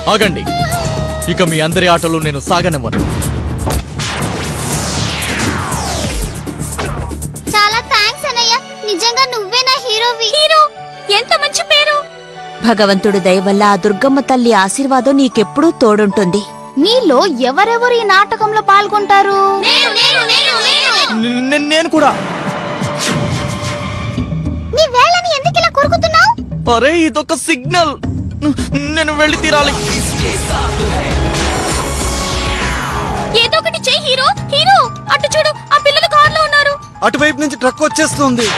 ఆగండి ఇక మీ అందరి ఆటలు నేను సాగనివ్వను చాలా థ్యాంక్స్ అన్నయ్య నిజంగా నువ్వే నా హీరోవి హీరో ఎంత మంచి పేరు భగవంతుడి దయ వల్ల ఆ దుర్గమ్మ తల్లి ఆశీర్వాదం నీకెప్పుడూ తోడుంటుంది మీలో ఎవరెవరు ఈ నాటకంలో పాల్గొంటారు నే- నే- నేను కూడా నీ వేళ్ళని ఎందుకు ఇలా కొరుకుతున్నావు అరే ఇదొక సిగ్నల్ నేను వెళ్ళి తీరాలి ఏదో ఒకటి చెయ్యి హీరో హీరో అటు చూడు ఆ పిల్లలు కార్లో ఉన్నారు అటువైపు నుంచి ట్రక్ వచ్చేస్తుంది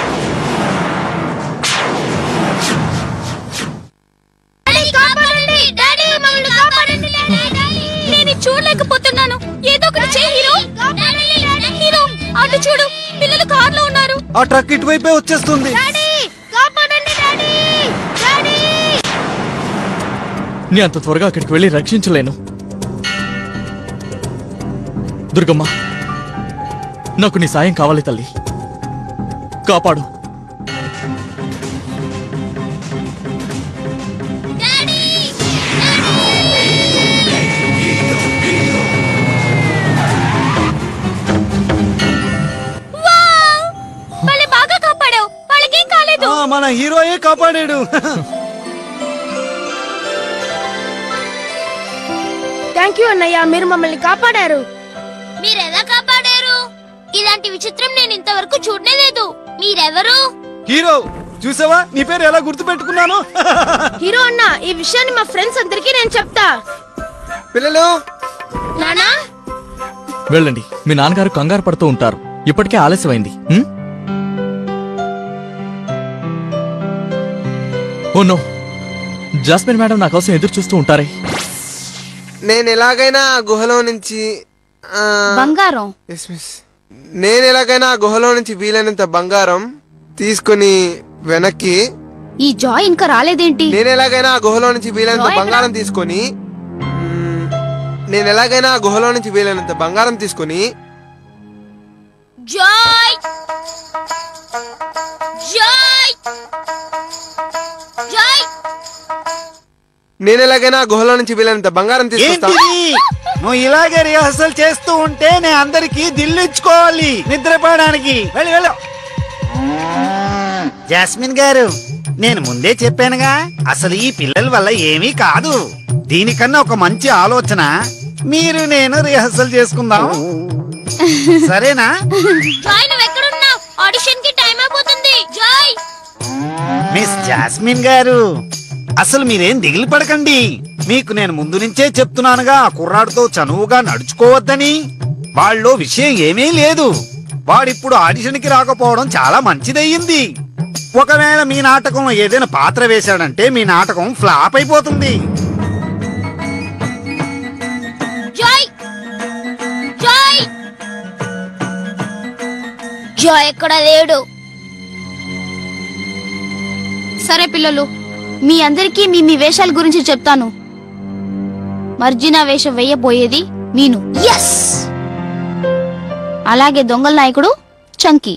నేను చూడలేకపోతున్నాను ఏదో ఒకటి చెయ్యి హీరో హీరో అటు చూడు పిల్లలు కార్లో ఉన్నారు ఆ ట్రక్ ఇటువైపే వచ్చేస్తుంది నీ అంత త్వరగా అక్కడికి వెళ్ళి రక్షించలేను దుర్గమ్మ నాకు నీ సాయం కావాలి తల్లి కాపాడు భలే బాగా కాపాడావు వాళ్ళకేం కాలేదు ఆ, మన హీరోయే కాపాడాడు థ్యాంక్ యూ అన్నయ్య మీరు మమ్మల్ని కాపాడారు మీరు ఎలా కాపాడారు ఇలాంటి విచిత్రం నేను ఇంతవరకు చూడలేదు మీరెవరు హీరో చూసావా నీ పేరు ఎలా గుర్తు పెట్టుకున్నాను హీరో అన్న ఈ విషయాన్ని మా ఫ్రెండ్స్ అందరికీ నేను చెప్తా పిల్లలు నానా వెళ్ళండి మీ నాన్నగారు కంగారు పడుతూ ఉంటారు ఇప్పటికే ఆలస్యమైంది ఉం? ఓ నో జాస్మిన్ మేడం నా కోసం ఎదురు చూస్తూ ఉంటారే నేను ఎలాగైనా ఆ గుహలో నుంచి ఆ, బంగారం yes, miss. నేను ఎలాగైనా ఆ గుహలో నుంచి వీలైనంత బంగారం తీసుకుని వెనక్కి ఈ జాయ్ ఇంకా రాలేదేంటి నేను ఎలాగైనా ఆ గుహలో నుంచి వీలైనంత జాయ్ ఎక్కడ? బంగారం తీసుకొని మ్మ్, నేను ఎలాగైనా ఆ గుహలో నుంచి వీలైనంత బంగారం తీసుకొని జాయ్ జాయ్ జాయ్ నేను ఎలాగైనా ఆ గుహలో నుంచి వీలైనంత బంగారం తీసుకొస్తా ఏంటిది నువ్వు ఇలాగే రిహార్సల్ చేస్తూ ఉంటే నేను అందరికి దిల్లు ఇచ్చుకోవాలి నిద్రపోవడానికి వెళ్ళి వెళ్ళు జాస్మిన్ గారు నేను ముందే చెప్పానుగా అసలు ఈ పిల్లల వల్ల ఏమీ కాదు దీనికన్నా ఒక మంచి ఆలోచన మీరు నేను రిహార్సల్ చేసుకుందాం సరేనా జాయ్ నువ్వు ఎక్కడున్నావు ఆడిషన్ కి టైం అయిపోతుంది జాయ్ మిస్ జాస్మిన్ గారు అసలు మీరేం దిగులు పడకండి మీకు నేను ముందు నుంచే చెప్తున్నానుగా ఆ కుర్రాడితో చనువుగా నడుచుకోవద్దని వాళ్ళలో విషయం ఏమీ లేదు వాడిప్పుడు ఆడిషన్కి రాకపోవడం చాలా మంచిదయ్యింది ఒకవేళ మీ నాటకంలో ఏదైనా పాత్ర వేశాడంటే మీ నాటకం ఫ్లాప్ అయిపోతుంది జాయ్ జాయ్ జాయ్ ఎక్కడ లేడు సరే పిల్లలు మీ అందరికీ మీ మీ వేషాల గురించి చెప్తాను మర్జినా వేషం వేయబోయేది మీను ఎస్ అలాగే దొంగల నాయకుడు Chunky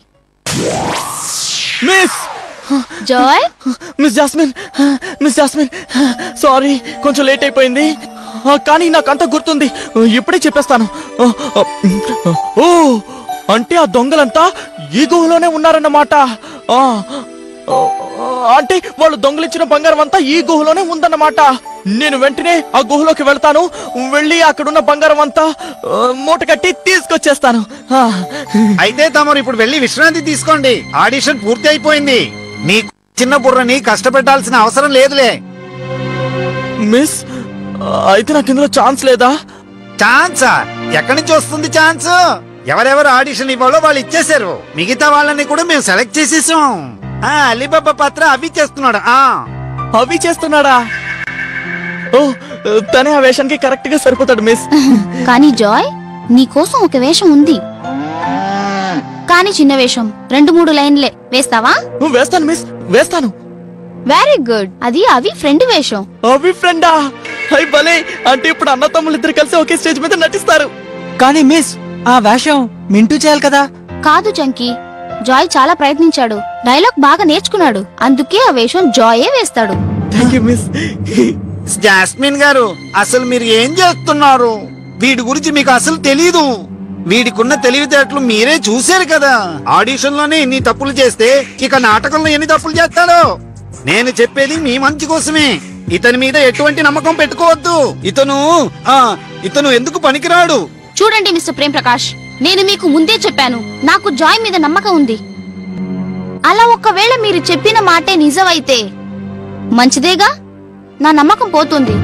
miss Joy miss Jasmine miss Jasmine sorry కొంచెం లేట్ అయిపోయింది ఆ, కానీ నాకంతా గుర్తుంది ఇప్పుడే చెప్పేస్తాను ఆ, ఆ, ఓ అంటే ఆ దొంగలంతా ఈ గుహలోనే ఉన్నారన్నమాట ఆ, ఆ, అంటే వాళ్ళు దొంగలించిన బంగారం అంతా ఈ గుహలోనే ఉందన్నమాట నేను వెంటనే ఆ గుహలోకి వెళ్తాను వెళ్ళి అక్కడున్న బంగారం అంతా ఆ, మూట కట్టి తీసుకొచ్చేస్తాను ఆ. అయితే తమరు ఇప్పుడు వెళ్ళి విశ్రాంతి తీసుకోండి ఆడిషన్ పూర్తి అయిపోయింది నీ చిన్న బుర్రని కష్టపెట్టాల్సిన అవసరం లేదులే మిస్ అయితే నాకు ఇందులో ఛాన్స్ లేదా ఛాన్సా ఎక్కడి నుంచి వస్తుంది ఛాన్స్ ఎవరెవరు ఆడిషన్ ఇవ్వాలో వాళ్ళు ఇచ్చేశారు మిగతా వాళ్ళని కూడా మేము సెలెక్ట్ చేసేసాం ఆ అలీబాబా పాత్ర అవి చేస్తున్నాడు ఆ అవి చేస్తున్నాడా ఓ తనే ఆ వేషానికి కరెక్ట్ గా సరిపోతాడు మిస్ కానీ జాయ్ నీకోసం ఒక వేషం ఉంది కానీ చిన్న వేషం రెండు మూడు లైన్లే వేస్తావా వేస్తాను మిస్ వేస్తాను వెరీ గుడ్ అది అవి ఫ్రెండ్ వేషం అవి ఫ్రెండా అయి భలే అంటే ఇప్పుడు అన్న తమ్ముళ్ళు ఇద్దరు కలిసి ఒకే స్టేజ్ మీద నటిస్తారు కానీ మిస్ ఆ వేషం మింటూ చేయాలి కదా కాదు చంకీ జాయ్ చాలా ప్రయత్నించాడు డైలాగ్ బాగా నేర్చుకున్నాడు అందుకే ఆ వేషం జాయే వేస్తాడు థ్యాంక్ యూ మిస్ జాస్మిన్ గారు అసలు మీరు ఏం చేస్తున్నారు వీడి గురించి మీకు అసలు తెలీదు వీడికున్న తెలివితేటలు మీరే చూశారు కదా ఆడిషన్ లోనే ఇన్ని తప్పులు చేస్తే ఇక నాటకంలో ఎన్ని తప్పులు చేస్తాడో నేను చెప్పేది మీ మంచి కోసమే ఇతని మీద ఎటువంటి నమ్మకం పెట్టుకోవద్దు ఇతను ఆ ఇతను ఎందుకు పనికిరాడు చూడండి మిస్టర్ ప్రేమ్ ప్రకాష్ నేను మీకు ముందే చెప్పాను నాకు జాయ్ మీద నమ్మకం ఉంది అలా ఒకవేళ మీరు చెప్పిన మాటే నిజమైతే మంచిదేగా నా నమ్మకం పోతుంది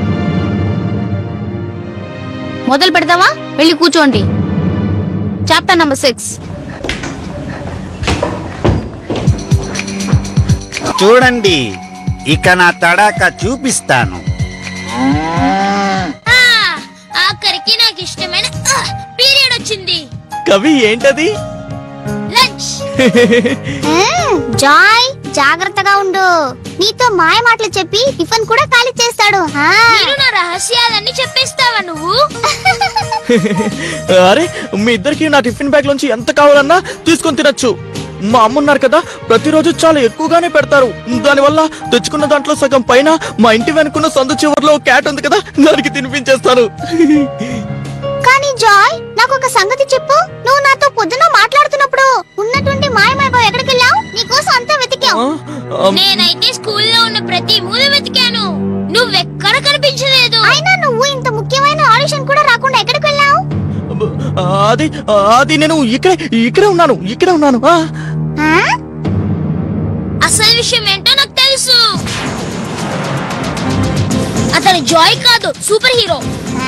మొదలు పెడదామా వెళ్ళి కూర్చోండి చాప్టర్ నంబర్ సిక్స్ చూడండి ఇక నా తడాక చూపిస్తాను ఆఖరికి నాకు ఇష్టమైన పీరియడ్ వచ్చింది కవి ఏంటది లంచ్ జాయ్ జాగ్రత్తగా ఉండు నీతో మాయ మాటలు చెప్పి టిఫిన్ కూడా ఖాళీ చేస్తాడు మీరు నా రహస్యాలన్నీ చెప్పేస్తావా నువ్వు అరే మీ ఇద్దరికి నా టిఫిన్ బ్యాగ్ లోంచి ఎంత కావాలన్నా తీసుకొని తినొచ్చు మా అమ్మ ఉన్నారు కదా ప్రతిరోజు చాలా ఎక్కువగానే పెడతారు దానివల్ల తెచ్చుకున్న దాంట్లో సగం పైన మా ఇంటి వెనుకున్న సందు చివర్లో క్యాట్ ఉంది కదా దానికి తినిపించేస్తాను కానీ జాయ్ నాకు ఒక సంగతి చెప్పు నువ్వు నాతో పొద్దున మాట్లాడుతున్నప్పుడు ఉన్నటువంటి మాయమైపోయి ఎక్కడికి వెళ్ళావు నీకోసం అంతా వెతికాం ఆ, ఆ, నేనైతే స్కూల్లో ఉన్న ప్రతి మూల వెతికాను నువ్వెక్కడ కనిపించలేదు అయినా నువ్వు ఇంత ముఖ్యమైన ఆడిషన్ కూడా రాకుండా ఎక్కడికి వెళ్ళావు అది అది నేను ఇక్కడే ఇక్కడే ఉన్నాను ఇక్కడే ఉన్నాను ఆ. అసలు విషయం ఏంటో నాకు తెలుసు అతను జాయ్ కాదు సూపర్ హీరో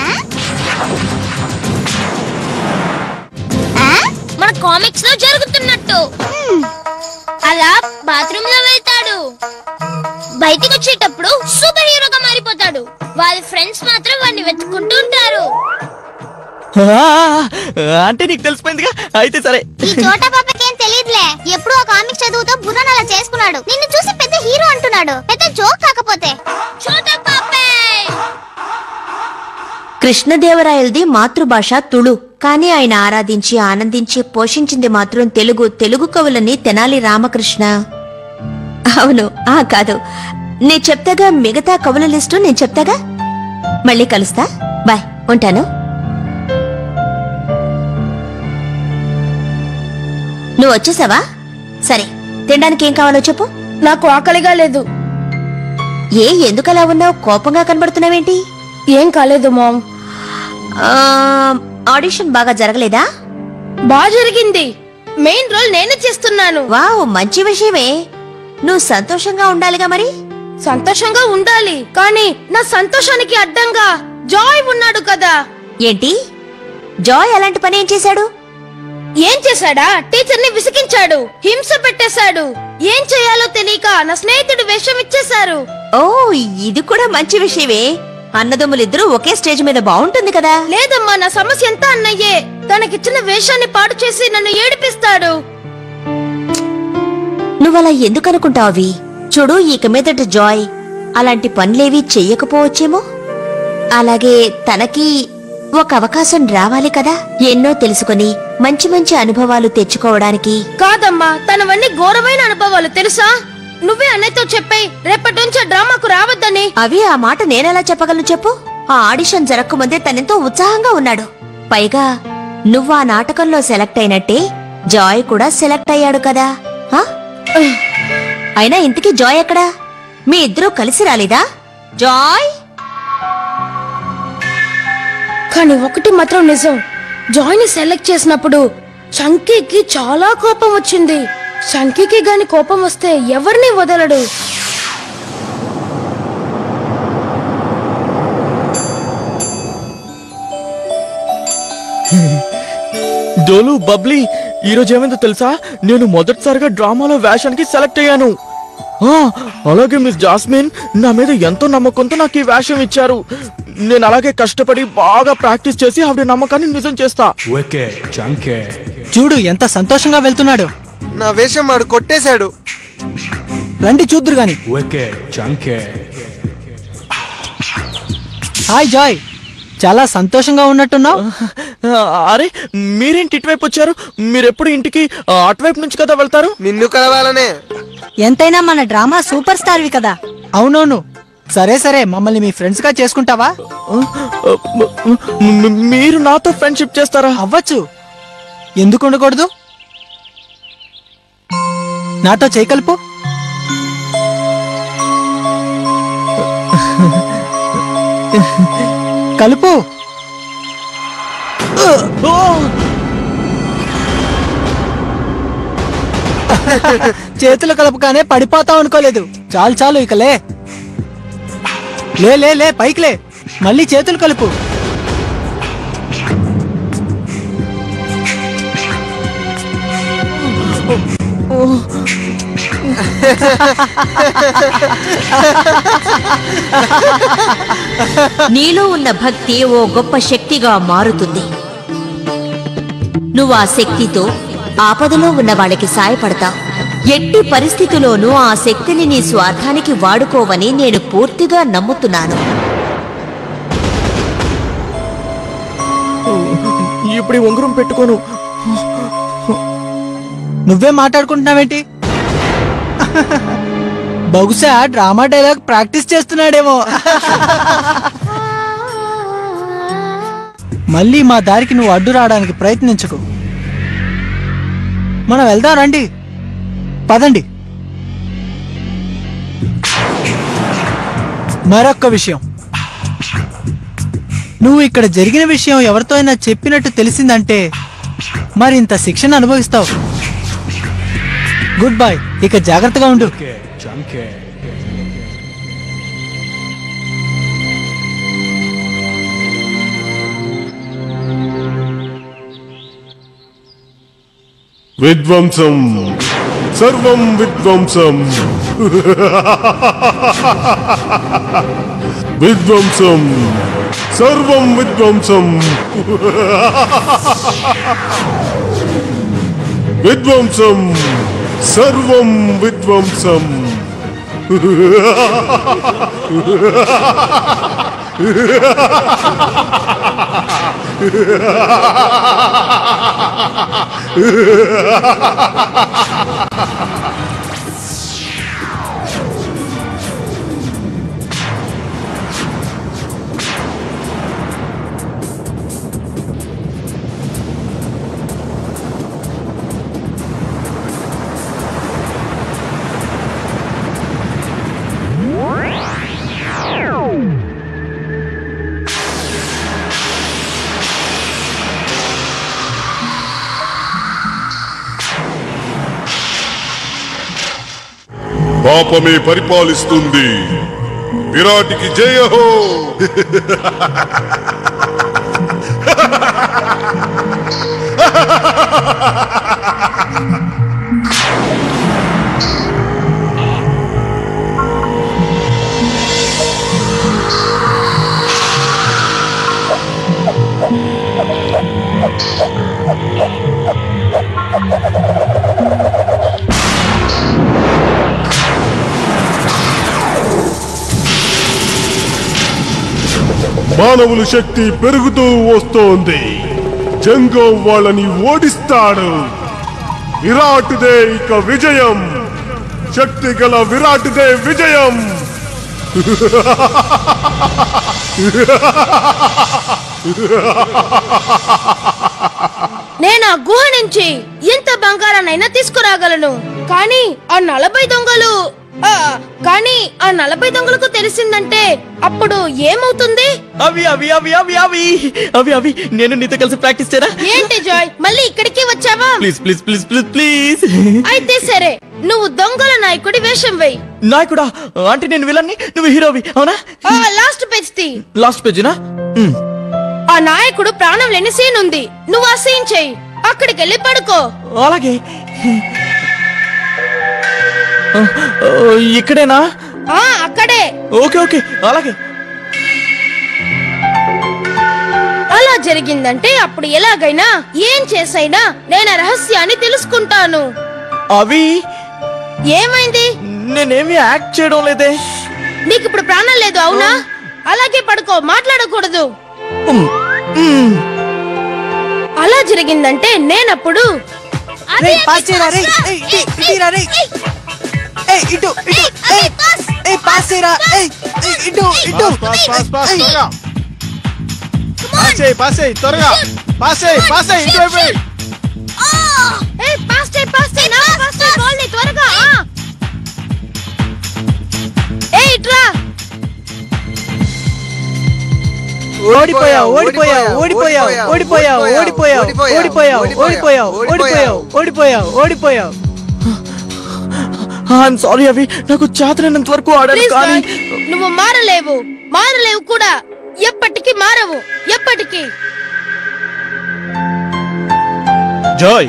మన కామిక్స్ లో జరుగుతున్నట్టు అలా బాత్రూమ్ లో వెళ్తాడు బయటికి వచ్చేటప్పుడు సూపర్ హీరోగా మారిపోతాడు వాళ్ళ ఫ్రెండ్స్ మాత్రం వాడిని వెతుక్కుంటూ ఉంటారు ఆ, అంటే నీకు తెలిసిపోయిందిగా అయితే సరే ఈ చోట పాపకేం తెలియదులే ఎప్పుడు ఆ కామిక్ చదువుతో బుర్రను అలా చేసుకున్నాడు నిన్ను చూసి పెద్ద హీరో అంటున్నాడు పెద్ద జోక్ కాకపోతే చోటా పాపే కృష్ణదేవరాయలది మాతృభాష తుళు కానీ ఆయన ఆరాధించి ఆనందించి పోషించింది మాత్రం తెలుగు తెలుగు కవులని తెనాలి రామకృష్ణ అవును ఆ కాదు నేను చెప్తాగా మిగతా కవుల లిస్టు నేను చెప్తాగా మళ్ళీ కలుస్తా బాయ్ ఉంటాను నువ్వు వచ్చేసావా సరే తినడానికి ఏం కావాలో చెప్పు నాకు ఆకలిగా లేదు ఏ ఎందుకలా ఉన్నావు కోపంగా కనబడుతున్నావేంటి ఏం కాలేదు మామ్ ఆ, ఆడిషన్ బాగా జరగలేదా బాగా జరిగింది మెయిన్ రోల్ నేనే చేస్తున్నాను వావ్ మంచి విషయమే నువ్వు సంతోషంగా ఉండాలిగా మరి సంతోషంగా ఉండాలి కానీ నా సంతోషానికి అడ్డంగా జాయ్ ఉన్నాడు కదా ఏంటి జాయ్ అలాంటి పని ఏం చేశాడు ఏం చేశాడా టీచర్ ని విసిగించాడు హింస పెట్టేశాడు ఏం చేయాలో తెలియక నా స్నేహితుడు వేషం ఇచ్చేశారు ఓ ఇది కూడా మంచి విషయమే అన్నదమ్ములిద్దరూ ఒకే స్టేజ్ మీద బాగుంటుంది కదా లేదమ్మా నా సమస్య ఎంత అన్నయ్యే తనకిచ్చిన వేషాన్ని పాడు చేసి నన్ను ఏడిపిస్తాడు నువ్వలా ఎందుకు అనుకుంటావు అవి చూడు ఇక మీదట జాయ్ అలాంటి పనులేవి చెయ్యకపోవచ్చేమో అలాగే తనకి ఒక అవకాశం రావాలి కదా ఎన్నో తెలుసుకొని మంచి మంచి అనుభవాలు తెచ్చుకోవడానికి కాదమ్మా తనవన్నీ ఘోరమైన అనుభవాలు తెలుసా నువ్వే అన్నయ్యతో చెప్పే రేపటి నుంచి ఆ డ్రామాకు రావద్దని అవి ఆ మాట నేనెలా చెప్పగలను చెప్పు ఆ ఆడిషన్ జరగకముందే తనెంతో ఉత్సాహంగా ఉన్నాడు పైగా నువ్వు ఆ నాటకంలో సెలెక్ట్ అయినట్టే జాయ్ కూడా సెలెక్ట్ అయ్యాడు కదా ఆ? అయినా ఇంతకీ జాయ్ ఎక్కడా మీ ఇద్దరూ కలిసి రాలేదా జాయ్ కానీ ఒకటి మాత్రం నిజం జాయ్ ని సెలెక్ట్ చేసినప్పుడు చంకీకి చాలా కోపం వచ్చింది చంకీకి గాని కోపం వస్తే ఎవరిని వదలడు డోలు బబ్లీ ఈ రోజు ఏమైందో తెలుసా నేను మొదటిసారిగా డ్రామాలో వేషానికి సెలెక్ట్ అయ్యాను ఆ, అలాగే మిస్ జాస్మిన్ నా మీద ఎంతో నమ్మకంతో నాకు ఈ వేషం ఇచ్చారు నేను అలాగే కష్టపడి బాగా ప్రాక్టీస్ చేసి ఆవిడ నమ్మకాన్ని నిజం చేస్తా Wicked, junkie. చూడు ఎంత సంతోషంగా వెళ్తున్నాడు నా వేషం వాడు కొట్టేశాడు రండి చూద్దురు గాని Wicked, junkie. హాయ్ జాయ్ చాలా సంతోషంగా ఉన్నట్టున్నావు ఆ, అరే మీరేంటి ఇటువైపు వచ్చారు మీరెప్పుడు ఇంటికి ఆ, అటువైపు నుంచి కదా వెళ్తారు నిన్ను కలవాలనే ఎంతైనా మన డ్రామా సూపర్ స్టార్వి కదా అవునవును సరే సరే మమ్మల్ని మీ ఫ్రెండ్స్ గా చేసుకుంటావా మ్- మ్- మీరు నాతో ఫ్రెండ్షిప్ చేస్తారా అవ్వచ్చు ఎందుకు ఉండకూడదు నాతో చేయి కలుపు కలుపు ఓ! చేతులు కలపగానే పడిపోతాం అనుకోలేదు చాలు చాలు ఇక లే లే లే లే పైకి లే మళ్ళీ చేతులు కలుపు నీలో ఉన్న భక్తి ఓ గొప్ప శక్తిగా మారుతుంది నువ్వు ఆ శక్తితో ఆపదలో ఉన్న వాళ్ళకి సాయపడతావు ఎట్టి పరిస్థితిలోనూ ఆ శక్తిని నీ స్వార్థానికి వాడుకోవని నేను పూర్తిగా నమ్ముతున్నాను ఇప్పుడు ఈ ఉంగరం పెట్టుకోను నువ్వే మాట్లాడుకుంటున్నావేంటి బహుశా డ్రామా డైలాగ్ ప్రాక్టీస్ చేస్తున్నాడేమో మళ్ళీ మా దారికి నువ్వు అడ్డు రావడానికి ప్రయత్నించకు మనం వెళ్దాం రండి పదండి మరొక్క విషయం నువ్వు ఇక్కడ జరిగిన విషయం ఎవరితో అయినా చెప్పినట్టు తెలిసిందంటే మరింత శిక్షణ అనుభవిస్తావు గుడ్ బై ఇక జాగ్రత్తగా ఉండు Junkie. విధ్వంసం సర్వం విధ్వంసం విధ్వంసం సర్వం విధ్వంసం విధ్వంసం సర్వం విధ్వంసం పాపమే పరిపాలిస్తుంది విరాటికి జయహో మానవుల శక్తి పెరుగుతూ వస్తోంది జంగో వాళ్ళని ఓడిస్తాడు విరాటుదే ఇక విజయం శక్తి గల విరాటుదే విజయం నేను ఆ గుహ నుంచి ఎంత బంగారాన్నైనా తీసుకురాగలను కానీ ఆ నలభై దొంగలు ఆ, కానీ ఆ నలభై దొంగలకు తెలిసిందంటే అప్పుడు ఏమవుతుంది అవి అవి అవి అవి అవి అవి అవి నేను నీతో కలిసి ప్రాక్టీస్ చేయరా ఏంటి జాయ్ మళ్ళీ ఇక్కడికి వచ్చావా please please please please please అయితే సరే నువ్వు దొంగల నాయకుడి వేషం వెయ్యి నాయకుడా అంటే నేను విలన్ని నువ్వు హీరోవి అవునా ఆ లాస్ట్ పేజ్ తీ లాస్ట్ పేజీనా ఆ నాయకుడు ప్రాణం లేని సీన్ ఉంది నువ్వు ఆ సీన్ చెయ్యి అక్కడికి వెళ్ళి పడుకో అలాగే ఆ, ఆ, ఇక్కడేనా ఆ అక్కడే ఓకే ఓకే అలాగే అలా జరిగిందంటే అప్పుడు ఎలాగైనా ఏం చేసైనా నేను ఆ రహస్యాన్ని తెలుసుకుంటాను అవి ఏమైంది నేనేమి యాక్ట్ చేయడం లేదే నీకు ఇప్పుడు ప్రాణం లేదు అవునా అలాగే పడుకో మాట్లాడకూడదు ఉమ్, ఉమ్. అలా జరిగిందంటే నేనప్పుడు రేయ్, పాస్ చేయరా, రేయ్. ఏయ్, ఇటు, ఇటురా, రేయ్. ఏయ్, ఇటు, ఇటు. ఏయ్, ఏ పాస్ చేయరా ఏయ్, ఏయ్, ఇటు ఇటు పాస్ పాస్ పాస్ త్వరగా పాస్ చేయి పాస్ చేయి త్వరగా పాస్ చేయి పాస్ చేయి ఇటువైపు వెయ్. ఏ పాస్ చేయి పాస్ చేయి నా పాస్ చేయి బాల్ ని త్వరగా ఆ. ఏ ఇట్రా ఓడిపోయావు ఓడిపోయావు ఓడిపోయావు ఓడిపోయావు ఓడిపోయావు ఓడిపోయావు ఓడిపోయావు ఓడిపోయావు ఓడిపోయావు ఓడిపోయావు ఐఎమ్ సారీ అవి నాకు చేతనైనంత వరకు ఆడాను ప్లీజ్ కానీ నువ్వు మారలేవు మారలేవు కూడా ఎప్పటికీ మారవు ఎప్పటికీ జాయ్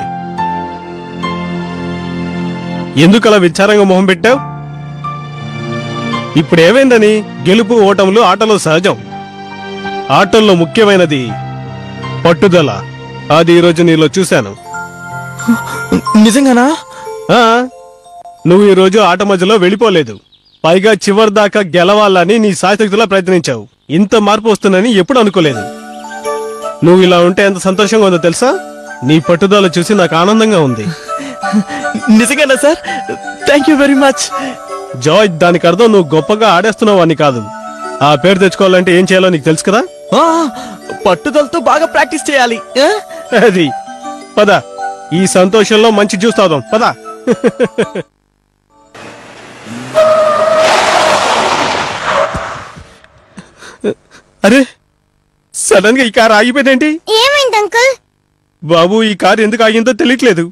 ఎందుకు అలా విచారంగా మొహం పెట్టావు ఇప్పుడు ఏమైందని గెలుపు ఓటములు ఆటలో సహజం ఆటల్లో ముఖ్యమైనది పట్టుదల అది ఈరోజు నీలో చూశాను నిజంగానా ఆ, నువ్వు ఈరోజు ఆట మధ్యలో వెళ్ళిపోలేదు పైగా చివరి దాకా గెలవాలని నీ సాయశక్తిలా ప్రయత్నించావు ఇంత మార్పు వస్తుందని ఎప్పుడు అనుకోలేదు నువ్వు ఇలా ఉంటే ఎంత సంతోషంగా ఉందో తెలుసా నీ పట్టుదల చూసి నాకు ఆనందంగా ఉంది నిజంగానా sir thank you very much Joy దానికి అర్థం నువ్వు గొప్పగా ఆడేస్తున్నావు అని కాదు ఆ పేరు తెచ్చుకోవాలంటే ఏం చేయాలో నీకు తెలుసు కదా పట్టుదలతో బాగా ప్రాక్టీస్ చేయాలి ఆ? అది పద ఈ సంతోషంలో మంచి జ్యూస్ తాగుదాం పద అరే సడన్ గా ఈ కార్ ఆగిపోయిందేంటి ఏమైంది అంకుల్ బాబు ఈ కార్ ఎందుకు ఆగిందో తెలియట్లేదు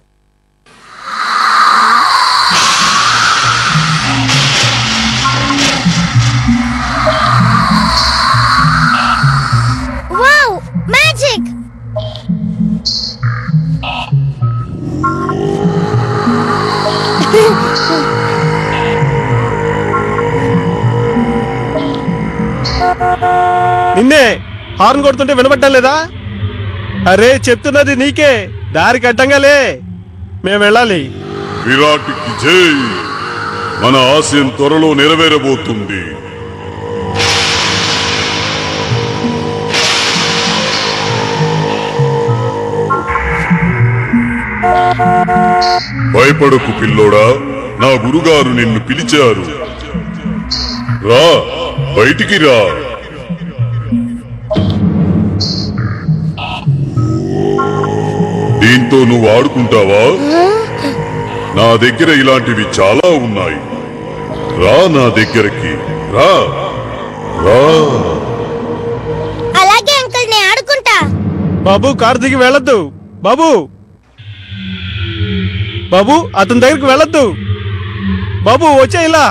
వావ్ మ్యాజిక్ నిన్నే హార్న్ కొడుతుంటే వినబడ్డం లేదా అరే చెప్తున్నది నీకే దారికి అడ్డంగా లే మేము వెళ్ళాలి విరాట్కి జై మన ఆశయం త్వరలో నెరవేరబోతుంది భయపడకు పిల్లోడా నా గురుగారు నిన్ను పిలిచారు రా బయటికి రా దీంతో నువ్వు ఆడుకుంటావా నా దగ్గర ఇలాంటివి చాలా ఉన్నాయి రా నా దగ్గరకి రా రా అలాగే అంకుల్ నేను ఆడుకుంటా బాబు కారు దిగి వెళ్ళొద్దు బాబు బాబు అతని దగ్గరికి వెళ్ళొద్దు బాబు వచ్చే ఇలా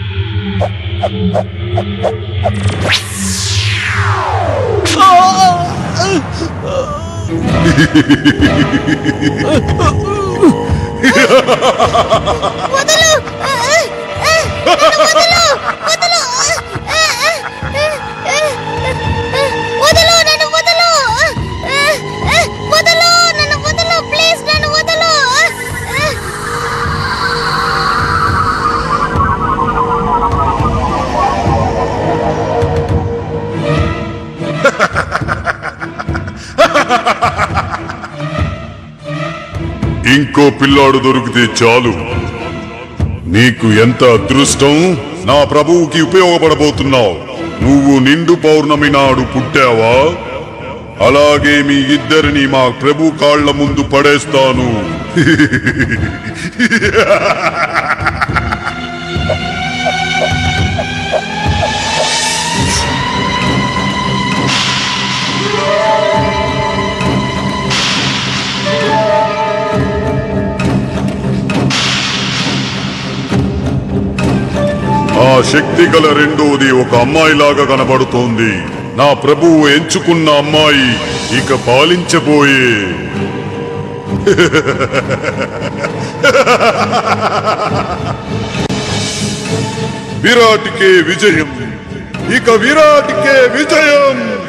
వదలు వదలు వదలు వదలు నన్ను వదలు వదలు నన్ను వదలు ప్లీజ్ నన్ను వదలు ఇంకో పిల్లాడు దొరికితే చాలు నీకు ఎంత అదృష్టం నా ప్రభువుకి ఉపయోగపడబోతున్నావు నువ్వు నిండు పౌర్ణమి నాడు పుట్టావా అలాగే మీ ఇద్దరిని మా ప్రభు కాళ్ల ముందు పడేస్తాను ఆ శక్తి గల రెండోది ఒక అమ్మాయిలాగా కనబడుతోంది నా ప్రభువు ఎంచుకున్న అమ్మాయి ఇక పాలించబోయే విరాట్కే విజయం ఇక విరాట్కే విజయం